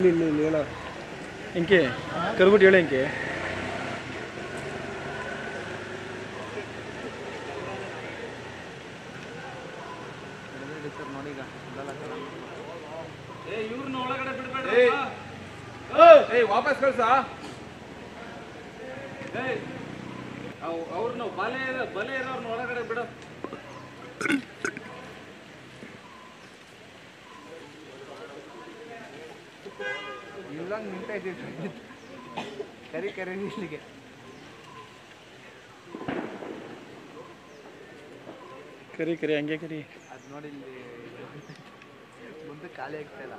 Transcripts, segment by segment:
ಇಲ್ಲಿ ಇಲ್ಲಿ ಹೇಳ ಇಂಕೆ ಕರ್ಬಿಟ್ಟು ಹೇಳ ಇಂಕೆ ಏಯ್ ವಾಪಸ್ ಕಳ್ಸ ಅವ್ರನ್ನ ಬಲೆ ಬಲೆ ಇರೋರ್ನ ಒಳಗಡೆ ಬಿಡು ಇಲ್ಲಂಗ್ ನಿಂತೈತಿ ಕರಿ ಕರಿ ಇಲ್ಲಿಗೆ ಕರಿ ಕರಿ ಹಂಗೆ ಕರಿ ಅದು ನೋಡಿ ಇಲ್ಲಿ ಮುಂದೆ ಖಾಲಿ ಆಗ್ತಾ ಇಲ್ಲ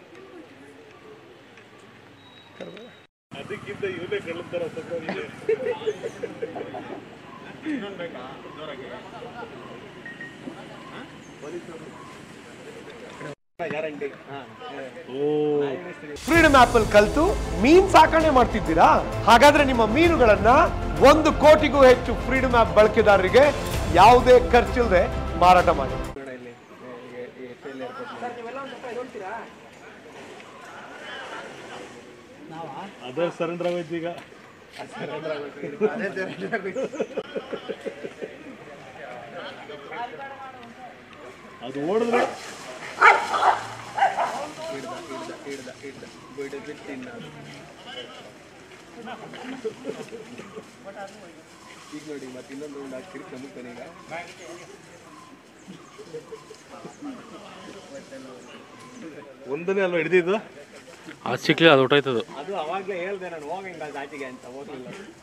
ಫ್ರೀಡಮ್ ಆಪ್ ಅಲ್ಲಿ ಕಲ್ತು ಮೀನ್ ಸಾಕಣೆ ಮಾಡ್ತಿದ್ದೀರಾ ಹಾಗಾದ್ರೆ ನಿಮ್ಮ ಮೀನುಗಳನ್ನ ಒಂದು ಕೋಟಿಗೂ ಹೆಚ್ಚು ಫ್ರೀಡಮ್ ಆಪ್ ಬಳಕೆದಾರರಿಗೆ ಯಾವುದೇ ಖರ್ಚಿಲ್ಲದೆ ಮಾರಾಟ ಮಾಡಿ ಇಲ್ಲಿ ಎಷ್ಟೆಲ್ಲ ಏರ್ಪೋರ್ಟ್ ಅದೇ ಸರೆಂಡರ್ ಆಗೋಯ್ತು ಈಗ ಅದೇ surrender ಆಗೋಯ್ತು. ಅದು ಓಡಿದ್ರೆ ಹಿಡ್ದ ಹಿಡ್ದ ಹಿಡ್ದ ಹಿಡ್ದ ಬಿಡು ಬಿಟ್ಟು ತಿನ್ನೋದು ಈಗ ನೋಡಿ ಮತ್ತೆ ಇನ್ನೊಂದು ಒಂದು ಹಾಕ್ತಿರಿ ಕಮ್ಮಿ ಈಗ ಒಂದನೇ ಅಲ್ವಾ ಹಿಡಿದಿದ್ದು ಅದು ಸಿಕ್ಲಿ ಅದು ಹೊಟ್ಟೋಯ್ತದು ಅದು ಅವಾಗಲೇ ಹೇಳ್ದೆ ನಾನು ಹೋಗಂಗ ಅದು ಆಚೆಗೆ ಅಂತ ಹೋಗ್ಲಿಲ್ಲ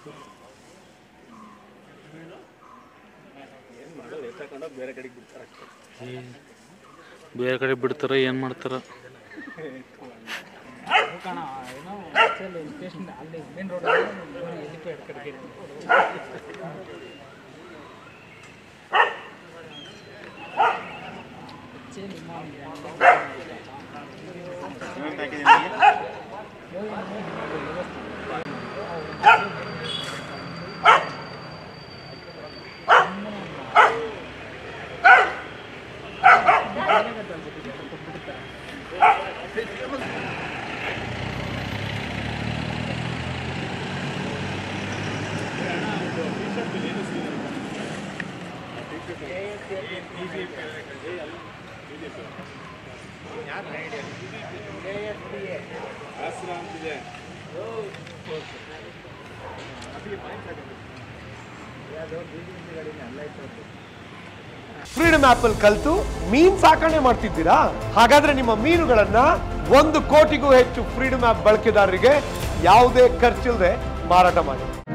ಏನು ಮಾಡೋದು ಎತ್ತಾಕೊಂಡೋಗಿ ಬೇರೆ ಕಡೆಗೆ ಬಿಡ್ತಾರೆ ಅಷ್ಟೇ ಬೇರೆ ಕಡೆ ಬಿಡ್ತಾರ ಏನು ಮಾಡ್ತಾರ ಫ್ರೀಡಮ್ ಆಪ್ ಅಲ್ಲಿ ಕಲ್ತು ಮೀನ್ ಸಾಕಣೆ ಮಾಡ್ತಿದ್ದೀರಾ ಹಾಗಾದ್ರೆ ನಿಮ್ಮ ಮೀನುಗಳನ್ನ ಒಂದು ಕೋಟಿಗೂ ಹೆಚ್ಚು ಫ್ರೀಡಮ್ ಆಪ್ ಬಳಕೆದಾರರಿಗೆ ಯಾವುದೇ ಖರ್ಚಿಲ್ಲದೆ ಮಾರಾಟ ಮಾಡಿ